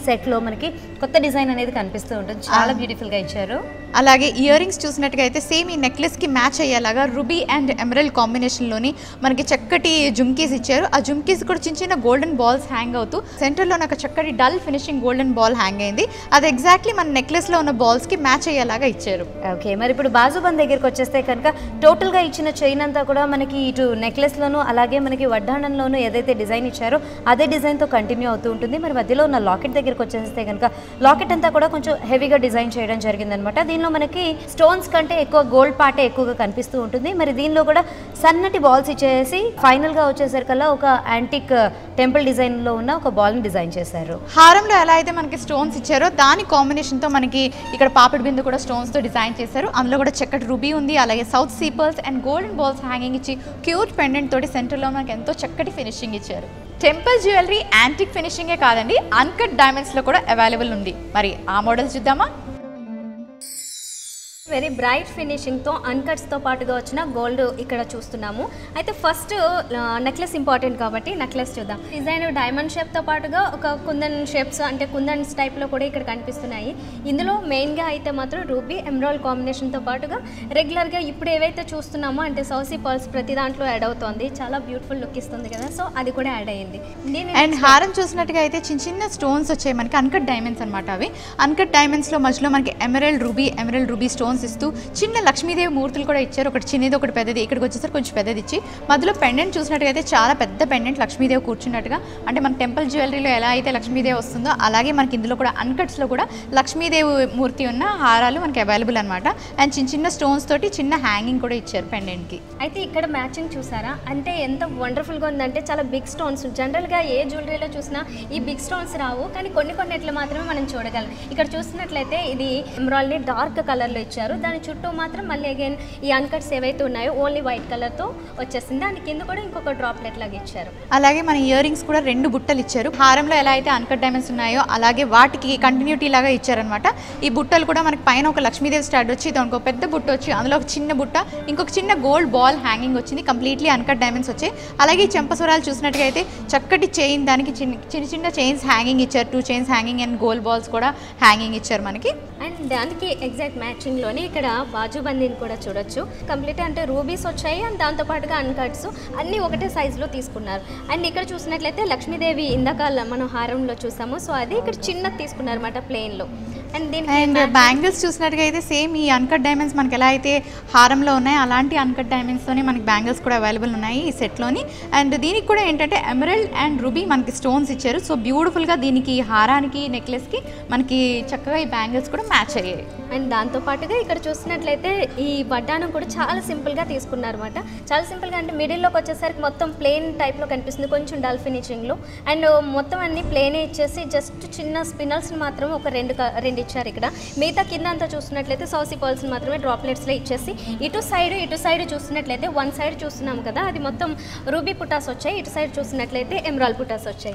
సెట్లో మనకి కొత్త డిజైన్ అనేది కనిపిస్తూ ఉంటుంది చాలా బ్యూటిఫుల్గా ఇచ్చారు అలాగే ఇయర్ రింగ్స్ చూసినట్టుగా అయితే సేమ్ ఈ నెక్లెస్కి మ్యాచ్ అయ్యేలాగా రుబీ అండ్ ఎమరల్ కాంబినేషన్లోని మనకి చక్కటి జుమ్కీస్ ఇచ్చారు ఆ జుమ్కీస్ కూడా చిన్న చిన్న గోల్డెన్ బాల్స్ హ్యాంగ్ అవుతూ సెంటర్లో నాకు చక్కటి dull finishing golden ball hang అయింది అది ఎగ్జాక్ట్లీ మన నెక్లెస్లో ఉన్న బాల్స్కి మ్యాచ్ అయ్యేలాగా ఇచ్చారు ఓకే మరి ఇప్పుడు బాజుబంద్ దగ్గరికి వచ్చేస్తే కనుక టోటల్గా ఇచ్చిన చైన్ అంతా కూడా మనకి ఇటు నెక్లెస్లోను అలాగే మనకి వడ్డాణంలోను ఏదైతే డిజైన్ ఇచ్చారో అదే డిజైన్తో కంటిన్యూ అవుతూ ఉంటుంది మరి మధ్యలో ఉన్న లాకెట్ దగ్గరికి వచ్చేస్తే కనుక లాకెట్ అంతా కూడా కొంచెం హెవీగా డిజైన్ చేయడం జరిగిందనమాట దీనిలో మనకి స్టోన్స్ కంటే ఎక్కువ గోల్డ్ పాటే ఎక్కువగా కనిపిస్తూ ఉంటుంది మరి దీనిలో కూడా సన్నటి బాల్స్ ఇచ్చేసి ఫైనల్గా వచ్చేసరికల్లా ఒక యాంటిక్ టెంపుల్ డిజైన్లో ఉన్న ఒక బాల్ని డిజైన్ చేశారు హారంలో ఎలా అయితే మనకి స్టోన్స్ ఇచ్చారో దాని కాంబినేషన్తో మనకి ఇక్కడ పాపిడి బిందు కూడా స్టోన్స్తో డిజైన్ చేశారు అందులో కూడా చక్కటి రూబీ ఉంది అలాగే south sea pearls and golden balls hanging ఇచ్చి క్యూట్ పెండెంట్ తోటి సెంటర్లో మనకి ఎంతో చక్కటి ఫినిషింగ్ ఇచ్చారు టెంపుల్ జ్యువెలరీ యాంటిక్ ఫినిషింగే కాదండి అన్కట్ డైమండ్స్లో కూడా అవైలబుల్ ఉంది మరి ఆ మోడల్ చూద్దామా వెరీ బ్రైట్ ఫినిషింగ్తో అన్కట్స్తో పాటుగా వచ్చిన గోల్డ్ ఇక్కడ చూస్తున్నాము అయితే ఫస్ట్ నెక్లెస్ ఇంపార్టెంట్ కాబట్టి నెక్లెస్ చూద్దాం డిజైన్ డైమండ్ షేప్తో పాటుగా ఒక కుందన్ షేప్స్ అంటే కుందన్స్ టైప్లో కూడా ఇక్కడ కనిపిస్తున్నాయి ఇందులో మెయిన్గా అయితే మాత్రం రూబీ ఎమ్రాల్ కాంబినేషన్తో పాటుగా రెగ్యులర్గా ఇప్పుడు ఏవైతే చూస్తున్నామో అంటే సౌసీ పర్ల్స్ ప్రతి దాంట్లో యాడ్ అవుతోంది చాలా బ్యూటిఫుల్ లుక్ ఇస్తుంది కదా సో అది కూడా యాడ్ అయ్యింది దీని అండ్ హారం చూసినట్టుగా అయితే చిన్న చిన్న స్టోన్స్ వచ్చాయి మనకి అన్కట్ డైమండ్స్ అనమాట అవి అన్కట్ డైమండ్స్లో మధ్యలో మనకి emerald ruby emerald ruby stones ఇస్తూ చిన్న లక్ష్మీదేవి మూర్తులు కూడా ఇచ్చారు ఒకటి చిన్నది ఒకటి పెద్దది ఇక్కడికి వచ్చేసరికి కొంచెం పెద్దది ఇచ్చి మధ్యలో పెండెంట్ చూసినట్టుగా అయితే చాలా పెద్ద పెండెంట్ లక్ష్మీదేవి కూర్చున్నట్టుగా అంటే మన టెంపుల్ జ్యువెలరీలో ఎలా అయితే లక్ష్మీదేవి వస్తుందో అలాగే మనకి ఇందులో కూడా అన్కట్స్లో కూడా లక్ష్మీదేవి మూర్తి ఉన్న హారాలు మనకి అవైలబుల్ అనమాట అండ్ చిన్న చిన్న స్టోన్స్ తోటి చిన్న హ్యాంగింగ్ కూడా ఇచ్చారు పెండెంట్కి అయితే ఇక్కడ మ్యాచింగ్ చూసారా అంటే ఎంత వండర్ఫుల్గా ఉందంటే చాలా బిగ్ స్టోన్స్ జనరల్గా ఏ జ్యువెలరీలో చూసినా ఈ బిగ్ స్టోన్స్ రావు కానీ కొన్ని కొన్నిట్లో మాత్రమే మనం చూడగలం ఇక్కడ చూసినట్లయితే ఇది ఎమరాల్ని డార్క్ కలర్లో ఇచ్చారు దాని చుట్టూ మాత్రం మళ్ళీ అగైన్ ఈ అన్కట్స్ ఏవైతే ఉన్నాయో ఓన్లీ వైట్ కలర్తో వచ్చేసింది దాని కింద కూడా ఇంకొక డ్రాప్లెట్ లాగా ఇచ్చారు అలాగే మన ఇయర్ రింగ్స్ కూడా రెండు బుట్టలు ఇచ్చారు హారంలో ఎలా అయితే అన్కట్ డైమండ్స్ ఉన్నాయో అలాగే వాటికి కంటిన్యూటీ లాగా ఇచ్చారనమాట ఈ బుట్టలు కూడా మనకి పైన ఒక లక్ష్మీదేవి స్టార్ట్ వచ్చి దానికి ఒక పెద్ద బుట్ట వచ్చి అందులో ఒక చిన్న బుట్ట ఇంకొక చిన్న గోల్డ్ బాల్ హ్యాంగింగ్ వచ్చింది కంప్లీట్లీ అన్కట్ డైమండ్స్ వచ్చాయి అలాగే ఈ చెంపస్వరాలు చూసినట్టుగా అయితే చక్కటి చైన్ దానికి చిన్న చిన్న చిన్న చైన్స్ హ్యాంగింగ్ ఇచ్చారు two chains hanging and gold balls కూడా హ్యాంగింగ్ ఇచ్చారు మనకి అండ్ దానికి ఎగ్జాక్ట్ మ్యాచింగ్లోనే ఇక్కడ బాజుబందీని కూడా చూడొచ్చు కంప్లీట్ అంటే రూబీస్ వచ్చాయి అండ్ దాంతోపాటుగా అన్కట్స్ అన్నీ ఒకటే సైజులో తీసుకున్నారు అండ్ ఇక్కడ చూసినట్లయితే లక్ష్మీదేవి ఇందాక మనం హారంలో చూసాము సో అది ఇక్కడ చిన్నది తీసుకున్నారు అనమాట ప్లెయిన్లో అండ్ దీనికి అండ్ match- బ్యాంగిల్స్ చూసినట్టుగా అయితే సేమ్ ఈ అన్కట్ డైమండ్స్ మనకి ఎలా అయితే హారంలో ఉన్నాయి అలాంటి అన్కట్ డైమండ్స్తోనే మనకి బ్యాంగిల్స్ కూడా అవైలబుల్ ఉన్నాయి ఈ సెట్లోని అండ్ దీనికి కూడా ఏంటంటే ఎమరల్డ్ అండ్ రూబీ మనకి స్టోన్స్ ఇచ్చారు సో బ్యూటిఫుల్గా దీనికి ఈ హారానికి నెక్లెస్కి మనకి చక్కగా ఈ బ్యాంగిల్స్ కూడా మ్యాచ్ అయ్యాయి అండ్ దాంతో పాటుగా ఇక్కడ చూసినట్లయితే ఈ వడ్డానం కూడా చాలా సింపుల్గా తీసుకున్నారు అనమాట చాలా సింపుల్గా అంటే మిడిల్లోకి వచ్చేసరికి మొత్తం ప్లెయిన్ టైప్లో కనిపిస్తుంది కొంచెం డల్ ఫినిషింగ్లో అండ్ మొత్తం అన్ని ప్లేనే ఇచ్చేసి జస్ట్ చిన్న స్పిన్నల్స్ని మాత్రం ఒక రెండు క- రెండు ఇచ్చారు ఇక్కడ మిగతా కింద అంతా చూసినట్లయితే సౌసీ పర్ల్స్ని మాత్రమే డ్రాప్లెట్స్లో ఇచ్చేసి ఇటు సైడ్ ఇటు సైడ్ చూసినట్లయితే వన్ సైడ్ చూస్తున్నాం కదా అది మొత్తం రూబీ పుటాస్ వచ్చాయి ఇటు సైడ్ చూసినట్లయితే ఎమరాల్ పుటాస్ వచ్చాయి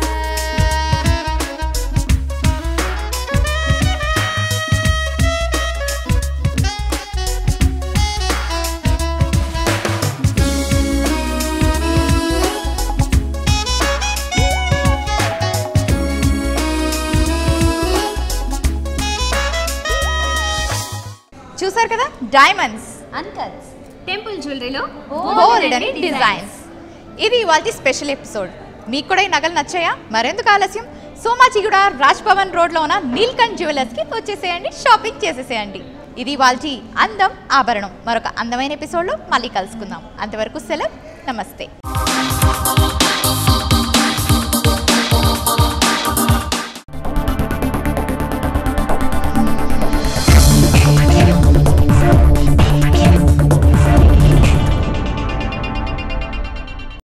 చూసారు కదా డైమండ్స్ అన్కట్స్ టెంపుల్ జ్యువెలరీలో గోల్డ్ అని డిజైన్స్ ఇది ఇవాళ స్పెషల్ ఎపిసోడ్ మీకు కూడా ఈ నగలు నచ్చాయా మరెందుకు ఆలస్యం సోమాజిగూడ రాజ్ భవన్ రోడ్లో ఉన్న నీల్కంఠ్ జ్యువెలర్స్కి వచ్చేసేయండి షాపింగ్ చేసేసేయండి ఇది వాళ్ళ అందం ఆభరణం మరొక అందమైన ఎపిసోడ్లో మళ్ళీ కలుసుకుందాం అంతవరకు సెలవు నమస్తే